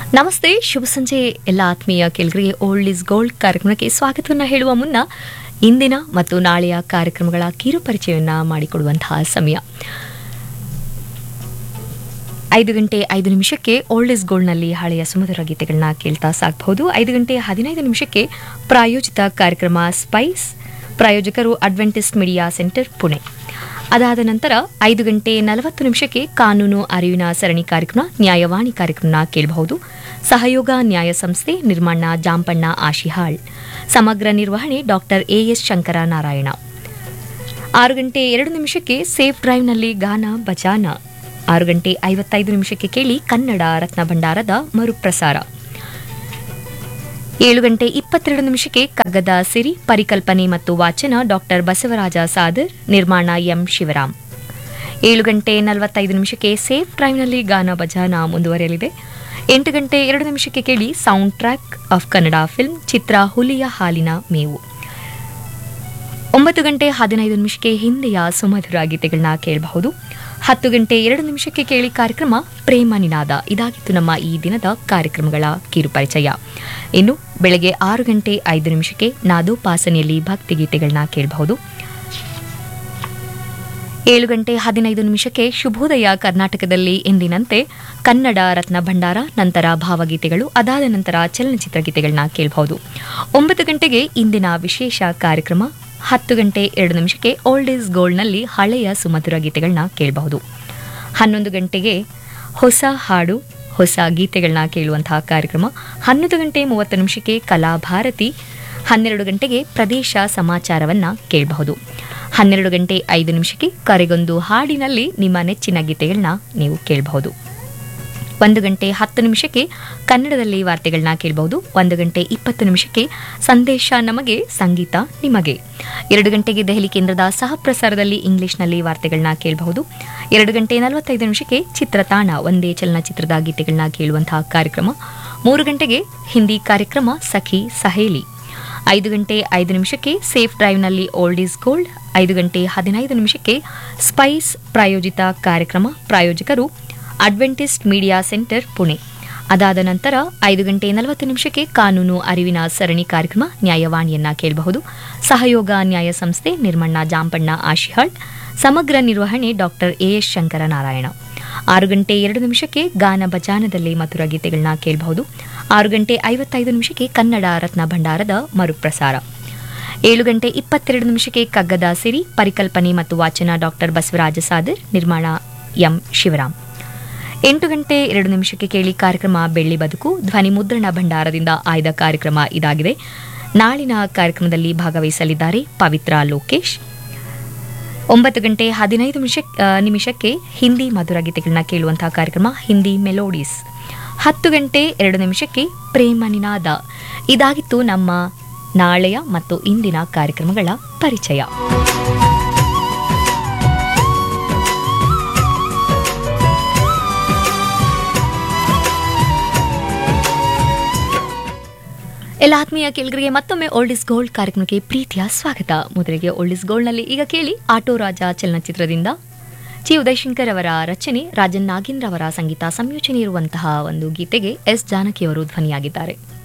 ನಮಸ್ತೆ ಶುಭ ಸಂಜೆ ಎಲ್ಲ ಆತ್ಮೀಯ ಕೇಳಿಗರಿಗೆ ಓಲ್ಡ್ ಇಸ್ ಗೋಲ್ಡ್ ಕಾರ್ಯಕ್ರಮಕ್ಕೆ ಸ್ವಾಗತವನ್ನು ಹೇಳುವ ಮುನ್ನ ಇಂದಿನ ಮತ್ತು ನಾಳೆಯ ಕಾರ್ಯಕ್ರಮಗಳ ಕಿರು ಪರಿಚಯವನ್ನು ಮಾಡಿಕೊಡುವಂತಹ ಸಮಯ ಐದು ಗಂಟೆ ಐದು ನಿಮಿಷಕ್ಕೆ ಓಲ್ಡ್ ಇಸ್ ಗೋಲ್ಡ್ನಲ್ಲಿ ಹಳೆಯ ಸುಮಧುರ ಗೀತೆಗಳನ್ನ ಕೇಳ್ತಾ ಸಾಗಬಹುದು ಐದು ಗಂಟೆ ಹದಿನೈದು ನಿಮಿಷಕ್ಕೆ ಪ್ರಾಯೋಜಿತ ಕಾರ್ಯಕ್ರಮ ಸ್ಪೈಸ್ ಪ್ರಾಯೋಜಕರು ಅಡ್ವೆಂಟಿಸ್ಟ್ ಮೀಡಿಯಾ ಸೆಂಟರ್ ಪುಣೆ ಅದಾದ ನಂತರ ಐದು ಗಂಟೆ ನಲವತ್ತು ನಿಮಿಷಕ್ಕೆ ಕಾನೂನು ಅರಿವಿನ ಸರಣಿ ಕಾರ್ಯಕ್ರಮ ನ್ಯಾಯವಾಣಿ ಕಾರ್ಯಕ್ರಮ ಕೇಳಬಹುದು ಸಹಯೋಗ ನ್ಯಾಯ ಸಂಸ್ಥೆ ನಿರ್ಮಾಣ ಜಾಂಪಣ್ಣ ಆಶಿಹಾಳ್ ಸಮಗ್ರ ನಿರ್ವಹಣೆ ಡಾಕ್ಟರ್ ಎಎಸ್ ಶಂಕರ ನಾರಾಯಣ ಆರು ಗಂಟೆ ಎರಡು ನಿಮಿಷಕ್ಕೆ ಸೇಫ್ ಡ್ರೈವ್ನಲ್ಲಿ ಗಾನ ಬಜಾನ ಆರು ಗಂಟೆ ಐವತ್ತೈದು ನಿಮಿಷಕ್ಕೆ ಕೇಳಿ ಕನ್ನಡ ರತ್ನ ಭಂಡಾರದ ಮರುಪ್ರಸಾರ ಏಳು ಗಂಟೆ ಇಪ್ಪತ್ತೆರಡು ನಿಮಿಷಕ್ಕೆ ಕಗ್ಗದ ಸಿರಿ ಪರಿಕಲ್ಪನೆ ಮತ್ತು ವಾಚನ ಡಾಕ್ಟರ್ ಬಸವರಾಜ ಸಾದರ್ ನಿರ್ಮಾಣ ಎಂ ಶಿವರಾಮ್ ಏಳು ಗಂಟೆ ನಲವತ್ತೈದು ನಿಮಿಷಕ್ಕೆ ಸೇಫ್ ಡ್ರೈವ್ನಲ್ಲಿ ಗಾನ ಬಜಾನ ಮುಂದುವರೆಯಲಿದೆ ಎಂಟು ಗಂಟೆ ಎರಡು ನಿಮಿಷಕ್ಕೆ ಕೇಳಿ sound track of Kannada film ಚಿತ್ರ ಹುಲಿಯ ಹಾಲಿನ ಮೇವು ಒಂಬತ್ತು ಗಂಟೆ ಹದಿನೈದು ನಿಮಿಷಕ್ಕೆ ಹಿಂದೆಯ ಸುಮಧುರ ಗೀತೆಗಳನ್ನ ಕೇಳಬಹುದು ಹತ್ತು ಗಂಟೆ ಎರಡು ನಿಮಿಷಕ್ಕೆ ಕೇಳಿ ಕಾರ್ಯಕ್ರಮ ಪ್ರೇಮ ನಿನಾದ ಇದಾಗಿತ್ತು ನಮ್ಮ ಈ ದಿನದ ಕಾರ್ಯಕ್ರಮಗಳ ಕಿರು ಪರಿಚಯ ಇನ್ನು ಬೆಳಗ್ಗೆ ಆರು ಗಂಟೆ ಐದು ನಿಮಿಷಕ್ಕೆ ನಾದೋಪಾಸನೆಯಲ್ಲಿ ಭಕ್ತಿ ಗೀತೆಗಳನ್ನ ಕೇಳಬಹುದು ಏಳು ಗಂಟೆ ಹದಿನೈದು ನಿಮಿಷಕ್ಕೆ ಶುಭೋದಯ ಕರ್ನಾಟಕದಲ್ಲಿ ಎಂದಿನಂತೆ ಕನ್ನಡ ರತ್ನ ಭಂಡಾರ ನಂತರ ಭಾವಗೀತೆಗಳು ಅದಾದ ನಂತರ ಚಲನಚಿತ್ರ ಗೀತೆಗಳನ್ನ ಕೇಳಬಹುದು ಒಂಬತ್ತು ಗಂಟೆಗೆ ಇಂದಿನ ವಿಶೇಷ ಕಾರ್ಯಕ್ರಮ ಹತ್ತು ಗಂಟೆ ಎರಡು ನಿಮಿಷಕ್ಕೆ ಓಲ್ಡ್ ಈಸ್ ಗೋಲ್ಡ್ನಲ್ಲಿ ಹಳೆಯ ಸುಮಧುರ ಗೀತೆಗಳನ್ನ ಕೇಳಬಹುದು ಹನ್ನೊಂದು ಗಂಟೆಗೆ ಹೊಸ ಹಾಡು ಹೊಸ ಗೀತೆಗಳನ್ನ ಕೇಳುವಂತಹ ಕಾರ್ಯಕ್ರಮ ಹನ್ನೊಂದು ಗಂಟೆ ಮೂವತ್ತು ನಿಮಿಷಕ್ಕೆ ಕಲಾಭಾರತಿ ಹನ್ನೆರಡು ಗಂಟೆಗೆ ಪ್ರದೇಶ ಸಮಾಚಾರವನ್ನ ಕೇಳಬಹುದು ಹನ್ನೆರಡು ಗಂಟೆ ಐದು ನಿಮಿಷಕ್ಕೆ ಕರೆಗೊಂದು ಹಾಡಿನಲ್ಲಿ ನಿಮ್ಮ ನೆಚ್ಚಿನ ಗೀತೆಗಳನ್ನ ನೀವು ಕೇಳಬಹುದು ಒಂದು ಗಂಟೆ ಹತ್ತು ನಿಮಿಷಕ್ಕೆ ಕನ್ನಡದಲ್ಲಿ ವಾರ್ತೆಗಳನ್ನ ಕೇಳಬಹುದು ಒಂದು ಗಂಟೆ ಇಪ್ಪತ್ತು ನಿಮಿಷಕ್ಕೆ ಸಂದೇಶ ನಮಗೆ ಸಂಗೀತ ನಿಮಗೆ ಎರಡು ಗಂಟೆಗೆ ದೆಹಲಿ ಕೇಂದ್ರದ ಸಹ ಪ್ರಸಾರದಲ್ಲಿ ಇಂಗ್ಲಿಷ್ನಲ್ಲಿ ವಾರ್ತೆಗಳನ್ನ ಕೇಳಬಹುದು ಎರಡು ಗಂಟೆ ನಲವತ್ತೈದು ನಿಮಿಷಕ್ಕೆ ಚಿತ್ರತಾಣ ಒಂದೇ ಚಲನಚಿತ್ರದ ಗೀತೆಗಳನ್ನ ಕೇಳುವಂತಹ ಕಾರ್ಯಕ್ರಮ ಮೂರು ಗಂಟೆಗೆ ಹಿಂದಿ ಕಾರ್ಯಕ್ರಮ ಸಖಿ ಸಹೇಲಿ ಐದು ಗಂಟೆ ಐದು ನಿಮಿಷಕ್ಕೆ ಸೇಫ್ ಡ್ರೈವ್ನಲ್ಲಿ ಓಲ್ಡ್ ಈಸ್ ಗೋಲ್ಡ್ ಐದು ಗಂಟೆ ಹದಿನೈದು ನಿಮಿಷಕ್ಕೆ ಸ್ಪೈಸ್ ಪ್ರಾಯೋಜಿತ ಕಾರ್ಯಕ್ರಮ ಪ್ರಾಯೋಜಕರು ಅಡ್ವೆಂಟಿಸ್ಟ್ ಮೀಡಿಯಾ ಸೆಂಟರ್ ಪುಣೆ ಅದಾದ ನಂತರ ಐದು ಗಂಟೆ ನಲವತ್ತು ನಿಮಿಷಕ್ಕೆ ಕಾನೂನು ಅರಿವಿನ ಸರಣಿ ಕಾರ್ಯಕ್ರಮ ನ್ಯಾಯವಾಣಿಯನ್ನ ಕೇಳಬಹುದು ಸಹಯೋಗ ನ್ಯಾಯ ಸಂಸ್ಥೆ ನಿರ್ಮಣ್ಣ ಜಾಂಪಣ್ಣ ಆಶಿಹಾಳ್ ಸಮಗ್ರ ನಿರ್ವಹಣೆ ಡಾಕ್ಟರ್ ಎಎಸ್ ಶಂಕರ ನಾರಾಯಣ ಆರು ಗಂಟೆ ಎರಡು ನಿಮಿಷಕ್ಕೆ ಗಾನ ಬಜಾನದಲ್ಲಿ ಮಧುರ ಗೀತೆಗಳನ್ನ ಕೇಳಬಹುದು ಆರು ಗಂಟೆ ಐವತ್ತೈದು ನಿಮಿಷಕ್ಕೆ ಕನ್ನಡ ರತ್ನ ಭಂಡಾರದ ಮರುಪ್ರಸಾರ ಏಳು ಗಂಟೆ ಇಪ್ಪತ್ತೆರಡು ನಿಮಿಷಕ್ಕೆ ಕಗ್ಗದ ಸಿರಿ ಪರಿಕಲ್ಪನೆ ಮತ್ತು ವಾಚನ ಡಾಕ್ಟರ್ ಬಸವರಾಜ ಸಾದರ್ ನಿರ್ಮಾಣ ಎಂ ಶಿವರಾಮ್ ಎಂಟು ಗಂಟೆ ಎರಡು ನಿಮಿಷಕ್ಕೆ ಕೇಳಿ ಕಾರ್ಯಕ್ರಮ ಬೆಳ್ಳಿ ಬದುಕು ಧ್ವನಿ ಮುದ್ರಣ ಭಂಡಾರದಿಂದ ಆಯ್ದ ಕಾರ್ಯಕ್ರಮ ಇದಾಗಿದೆ ನಾಳಿನ ಕಾರ್ಯಕ್ರಮದಲ್ಲಿ ಭಾಗವಹಿಸಲಿದ್ದಾರೆ ಪವಿತ್ರ ಲೋಕೇಶ್ ಒಂಬತ್ತು ಗಂಟೆ ಹದಿನೈದು ನಿಮಿಷ ಆ, ನಿಮಿಷಕ್ಕೆ ಹಿಂದಿ ಮಧುರ ಗೀತೆಗಳನ್ನ ಕೇಳುವಂತಹ ಕಾರ್ಯಕ್ರಮ ಹಿಂದಿ ಮೆಲೋಡೀಸ್ ಹತ್ತು ಗಂಟೆ ಎರಡು ನಿಮಿಷಕ್ಕೆ ಪ್ರೇಮ ನಿನಾದ ಇದಾಗಿತ್ತು ನಮ್ಮ ನಾಳೆಯ ಮತ್ತು ಇಂದಿನ ಕಾರ್ಯಕ್ರಮಗಳ ಪರಿಚಯ ಎಲ್ಲ ಆತ್ಮೀಯ ಕೇಳಿಗರಿಗೆ ಮತ್ತೊಮ್ಮೆ ಓಲ್ಡ್ ಇಸ್ ಗೋಲ್ಡ್ ಕಾರ್ಯಕ್ರಮಕ್ಕೆ ಪ್ರೀತಿಯ ಸ್ವಾಗತ ಮೊದಲಿಗೆ ಓಲ್ಡ್ ಇಸ್ ಗೋಲ್ಡ್ನಲ್ಲಿ ಈಗ ಕೇಳಿ ಆಟೋ ರಾಜ ಚಲನಚಿತ್ರದಿಂದ ಜಿ ಉದಯಶಂಕರ್ ಅವರ ರಚನೆ ರಾಜನ್ ನಾಗೇಂದ್ರ ಅವರ ಸಂಗೀತ ಸಂಯೋಜನೆ ಇರುವಂತಹ ಒಂದು ಗೀತೆಗೆ ಎಸ್ ಜಾನಕಿ ಅವರು ಧ್ವನಿಯಾಗಿದ್ದಾರೆ